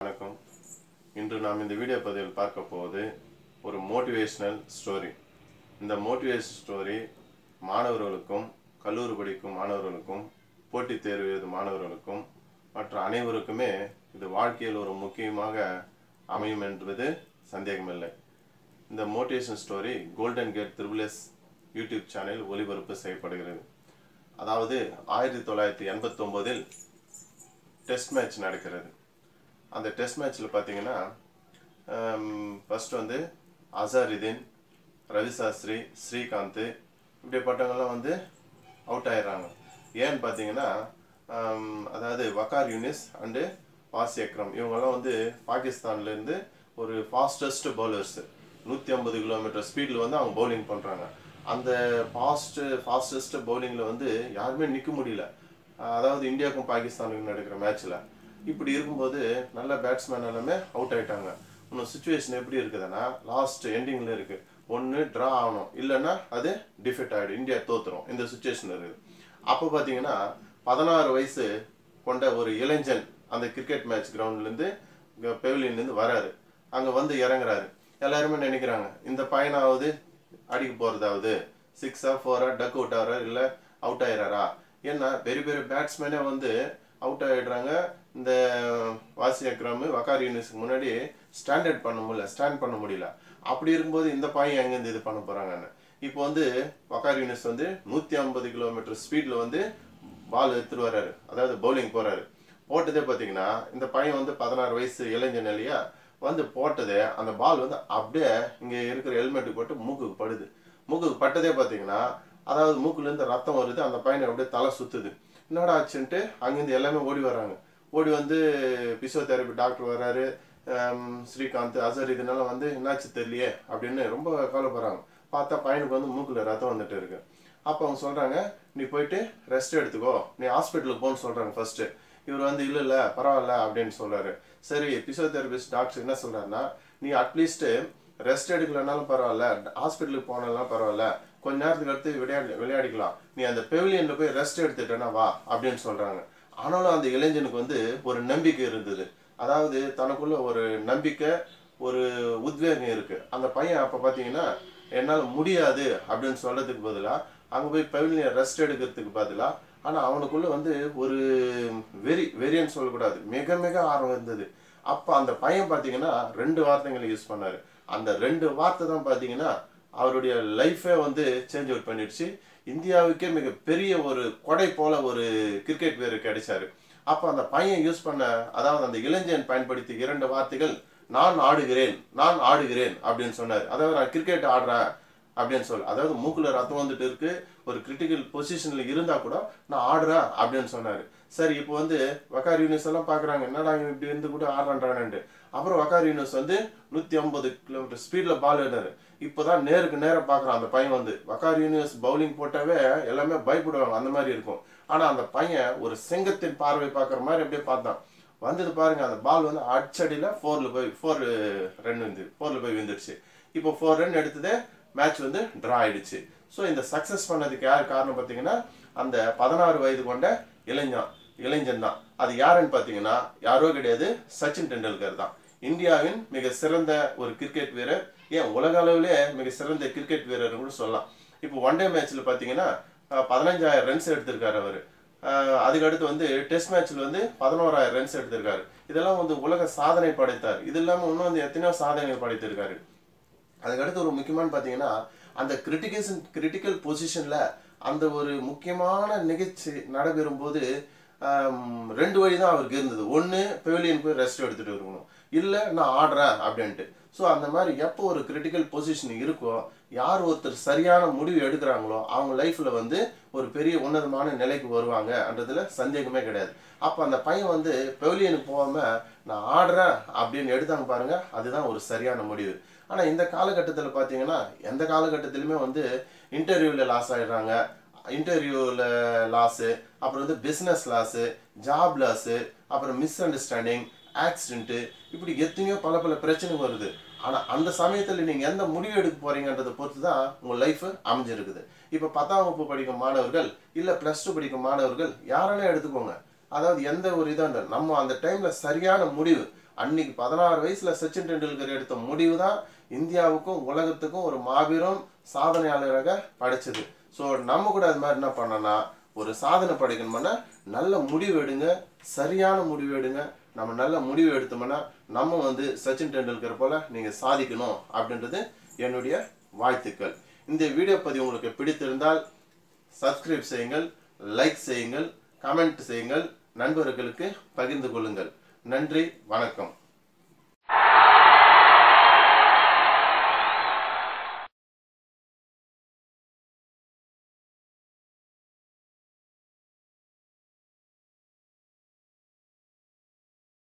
வணக்கம் இன்று நாம் இந்த வீடியோ பதிவில் பார்க்க போவது ஒரு மோட்டிவேஷனல் ஸ்டோரி இந்த மோட்டிவேஷன் ஸ்டோரி மாணவர்களுக்கும் கல்லூரி படிக்கும் மாணவர்களுக்கும் போட்டித் தேர்வு எழுதும் மாணவர்களுக்கும் மற்ற அனைவருக்குமே இது வாழ்க்கையில் ஒரு முக்கியமாக அமையும் என்பது சந்தேகமில்லை இந்த motivation story golden gate triple S YouTube சேனலில் ஒளிபரப்பு செய்யப்படுகிறது அதாவது ஆயிரத்தி தொள்ளாயிரத்தி எண்பத்தொம்போதில் டெஸ்ட் மேட்ச் நடக்கிறது அந்த டெஸ்ட் மேட்ச்சில் பார்த்தீங்கன்னா ஃபர்ஸ்ட் வந்து அசாருதீன் ரவி சாஸ்திரி ஸ்ரீகாந்த் இப்படிப்பட்டவங்கெல்லாம் வந்து அவுட் ஆயிடுறாங்க ஏன்னு பார்த்தீங்கன்னா ஆம், அதாவது வக்கார் யூனிஸ் அண்டு வாசி அக்ரம் இவங்கெல்லாம் வந்து பாகிஸ்தான்லேருந்து ஒரு ஃபாஸ்டஸ்ட் பவுலர்ஸ் நூற்றி ஐம்பது கிலோமீட்டர் ஸ்பீடில் வந்து அவங்க பவுலிங் பண்ணுறாங்க அந்த ஃபாஸ்ட்டு ஃபாஸ்டஸ்ட் பவுலிங்கில் வந்து யாருமே நிற்க முடியல அதாவது இந்தியாவுக்கும் பாகிஸ்தானுக்கும் நடக்கிற மேட்ச்சில் இப்படி இருக்கும்போது நல்ல பேட்ஸ்மேன் எல்லாமே அவுட் ஆயிட்டாங்க இன்னும் சுச்சுவேஷன் எப்படி இருக்குதுன்னா லாஸ்ட் எண்டிங்கில் இருக்கு ஒன்று ட்ரா ஆகணும் இல்லைன்னா அது டிஃபிட் ஆகிடும் இந்தியா தோத்துரும் இந்த சுச்சுவேஷன் இருக்குது அப்போ பார்த்தீங்கன்னா பதினாறு வயசு கொண்ட ஒரு இளைஞன் அந்த கிரிக்கெட் மேட்ச் கிரவுண்ட்லேருந்து பெவிலியன்லேருந்து வராரு அங்கே வந்து இறங்குறாரு எல்லாருமே நினைக்கிறாங்க இந்த பையனாவது அடிக்க போகிறதாவது சிக்ஸா ஃபோரா டக் அவுட் ஆகிறார் இல்லை அவுட் ஆயிடுறாரா ஏன்னா பெரிய பெரிய பேட்ஸ்மேனே வந்து அவுட் ஆயிடுறாங்க இந்த வாசி அக்ரம் வக்கார் யூனிஸ்க்கு முன்னாடி ஸ்டாண்டர்ட் பண்ண முடியல ஸ்டாண்ட் பண்ண முடியல அப்படி இருக்கும்போது இந்த பையன் எங்கேருந்து இது பண்ண போகிறாங்கன்னு இப்போ வந்து வக்கார் யூனிஸ் வந்து நூற்றி ஐம்பது கிலோமீட்டர் ஸ்பீடில் வந்து பால் எடுத்துட்டு வர்றாரு அதாவது பவுலிங் போறாரு போட்டதே பார்த்தீங்கன்னா இந்த பையன் வந்து பதினாறு வயசு இளைஞன் இல்லையா வந்து போட்டதே அந்த பால் வந்து அப்படியே இங்கே இருக்கிற ஹெல்மெட்டுக்கு போட்டு மூக்குக்கு படுது மூக்குக்கு பட்டதே பார்த்தீங்கன்னா அதாவது மூக்குலேருந்து ரத்தம் வருது அந்த பையனை அப்படியே தலை சுத்துது என்னடா ஆச்சுன்ட்டு அங்கேருந்து எல்லாமே ஓடி வராங்க ஓடி வந்து பிசியோதெரபி டாக்டர் வர்றாரு ஹம், ஸ்ரீகாந்த் அசர் இதனால வந்து என்னாச்சு தெரியலையே அப்படின்னு ரொம்ப கவலைப்படுறாங்க பார்த்தா பையனுக்கு வந்து மூக்குல ரத்தம் வந்துட்டு இருக்கு அப்போ அவங்க சொல்றாங்க நீ போயிட்டு ரெஸ்ட் எடுத்துக்கோ நீ ஹாஸ்பிட்டலுக்கு போன்னு சொல்றாங்க ஃபர்ஸ்ட் இவர் வந்து இல்ல இல்ல பரவாயில்ல அப்படின்னு சொல்றாரு சரி பிசியோதெரபிஸ்ட் டாக்டர் என்ன சொல்றாருன்னா நீ அட்லீஸ்ட் ரெஸ்ட் எடுக்கலனாலும் பரவாயில்ல ஹாஸ்பிட்டலுக்கு போனாலும் பரவாயில்ல கொஞ்ச நேரத்துக்கு அடுத்து விளையாடி விளையாடிக்கலாம் நீ அந்த பெவிலியன்ல போய் ரெஸ்ட் எடுத்துட்டேன்னா வா அப்படின்னு சொல்றாங்க ஆனாலும் அந்த இளைஞனுக்கு வந்து ஒரு நம்பிக்கை இருந்தது அதாவது தனக்குள்ள ஒரு நம்பிக்கை ஒரு உத்வேகம் இருக்கு அந்த பையன் அப்ப பாத்தீங்கன்னா என்னால முடியாது அப்படின்னு சொல்றதுக்கு பதிலா அங்க போய் பெவிலியன் ரெஸ்ட் எடுக்கிறதுக்கு பதிலா ஆனா அவனுக்குள்ள வந்து ஒரு வெறி வெறின்னு சொல்லக்கூடாது மிக மிக ஆர்வம் இருந்தது அப்ப அந்த பையன் பாத்தீங்கன்னா ரெண்டு வார்த்தைகளை யூஸ் பண்ணாரு அந்த ரெண்டு வார்த்தை தான் பாத்தீங்கன்னா அவருடைய லைஃபே வந்து சேஞ்ச் அவுட் பண்ணிடுச்சு இந்தியாவுக்கே மிக பெரிய ஒரு கொடை போல ஒரு கிரிக்கெட் வீரர் கிடைச்சாரு அப்போ அந்த பையன் யூஸ் பண்ண அதாவது அந்த இளைஞன் பயன்படுத்தி இரண்டு வார்த்தைகள் நான் ஆடுகிறேன் நான் ஆடுகிறேன் அப்படின்னு சொன்னார் அதாவது நான் கிரிக்கெட் ஆடுறேன் அப்படின்னு சொல்லு அதாவது மூக்குல ரத்தம் வந்துட்டு இருக்கு ஒரு கிரிட்டிக்கல் பொசிஷன்ல இருந்தா கூட நான் ஆடுறேன் அப்படின்னு சொன்னாரு சரி இப்போ வந்து வக்கார் யூனிஸ் எல்லாம் பாக்குறாங்க என்னடா இவன் இப்படி இருந்து கூட ஆடுறான்றான்ட்டு அப்புறம் வக்கார் யூனிஸ் வந்து நூத்தி ஐம்பது கிலோமீட்டர் ஸ்பீட்ல பால் ஏறாரு இப்போதான் நேருக்கு நேரா பாக்குறான் அந்த பையன் வந்து வக்கார் யூனிவர்ஸ் பவுலிங் போட்டாவே எல்லாமே பயப்படுவாங்க அந்த மாதிரி இருக்கும் ஆனா அந்த பையன் ஒரு சிங்கத்தின் பார்வை பார்க்குற மாதிரி அப்படியே பார்த்தான் வந்தது பாருங்க அந்த பால் வந்து அச்சடியில ஃபோர்ல போய் ஃபோர் ரன் வந்து ஃபோர்ல போய் விழுந்துருச்சு இப்போ ஃபோர் ரன் எடுத்ததே மேட்ச் வந்து டிரா ஆயிடுச்சு ஸோ இந்த சக்சஸ் பண்ணதுக்கு யார் காரணம் பார்த்தீங்கன்னா அந்த பதினாறு வயது கொண்ட இளைஞன் இளைஞன் தான் அது யாருன்னு பார்த்தீங்கன்னா யாரோ கிடையாது சச்சின் டெண்டுல்கர் தான் இந்தியாவின் மிக சிறந்த ஒரு கிரிக்கெட் வீரர் ஏன் உலக அளவிலே மிக சிறந்த கிரிக்கெட் வீரர் கூட சொல்லலாம் இப்போ ஒன் டே மேட்ச்ல பார்த்தீங்கன்னா அஹ், பதினஞ்சாயிரம் ரன்ஸ் எடுத்திருக்காரு அவர் அதுக்கடுத்து வந்து டெஸ்ட் மேட்ச்ல வந்து பதினோராயிரம் ரன்ஸ் எடுத்திருக்காரு இதெல்லாம் வந்து உலக சாதனை படைத்தார் இது இல்லாமல் இன்னும் வந்து எத்தனையோ சாதனைகள் படைத்திருக்காரு அதுக்கடுத்து ஒரு முக்கியமான பார்த்தீங்கன்னா அந்த கிரிட்டிகேஷன் கிரிட்டிக்கல் பொசிஷனில் அந்த ஒரு முக்கியமான நிகழ்ச்சி நடைபெறும் போது ஆம், ரெண்டு வழி தான் அவருக்கு இருந்தது ஒன்று பெவிலியன் போய் ரெஸ்ட் எடுத்துகிட்டு இருக்கணும் இல்லை நான் ஆடுறேன் அப்படின்ட்டு ஸோ அந்த மாதிரி எப்போ ஒரு கிரிட்டிக்கல் பொசிஷன் இருக்கோ யார் ஒருத்தர் சரியான முடிவு எடுக்கிறாங்களோ அவங்க லைஃப்பில் வந்து ஒரு பெரிய உன்னதமான நிலைக்கு வருவாங்கன்றதுல சந்தேகமே கிடையாது அப்போ அந்த பையன் வந்து பெவிலியனுக்கு போகாமல் நான் ஆடுறேன் அப்படின்னு எடுத்தாங்க பாருங்க அதுதான் ஒரு சரியான முடிவு ஆனால் இந்த காலகட்டத்தில் பார்த்தீங்கன்னா எந்த காலகட்டத்திலுமே வந்து இன்டர்வியூவில் லாஸ் ஆயிடுறாங்க இன்டர்வியூவில் லாஸு அப்புறம் வந்து பிஸ்னஸ் லாஸு ஜாப் லாஸு அப்புறம் மிஸ் அண்டர்ஸ்டாண்டிங் ஆக்சிடென்ட்டு இப்படி எத்தனையோ பல பல பிரச்சனை வருது ஆனால் அந்த சமயத்தில் நீங்கள் எந்த முடிவு எடுக்க போறீங்கன்றதை பொறுத்து தான் உங்கள் லைஃப் அமைஞ்சிருக்குது இப்போ பத்தாம் வகுப்பு படிக்கும் மாணவர்கள் இல்லை ப்ளஸ் டூ படிக்கும் மாணவர்கள் யாரானே எடுத்துக்கோங்க அதாவது எந்த ஒரு இதாக இருந்தாலும் நம்ம அந்த டைமில் சரியான முடிவு அன்னைக்கு பதினாறு வயசுல சச்சின் டெண்டுல்கர் எடுத்த முடிவு தான் இந்தியாவுக்கும் உலகத்துக்கும் ஒரு மாபெரும் சாதனையாளராக படைச்சது ஸோ நம்ம கூட அது மாதிரி என்ன பண்ணோம்னா ஒரு சாதனை படைக்கணும்னா நல்ல முடிவு எடுங்க சரியான முடிவு எடுங்க நம்ம நல்ல முடிவு எடுத்தோம்னா நம்ம வந்து சச்சின் டெண்டுல்கர் போல நீங்க சாதிக்கணும் அப்படின்றது என்னுடைய வாழ்த்துக்கள் இந்த வீடியோ பதிவு உங்களுக்கு பிடித்திருந்தால் சப்ஸ்கிரைப் செய்யுங்கள் லைக் செய்யுங்கள் கமெண்ட் செய்யுங்கள் நண்பர்களுக்கு பகிர்ந்து கொள்ளுங்கள் நன்றி வணக்கம்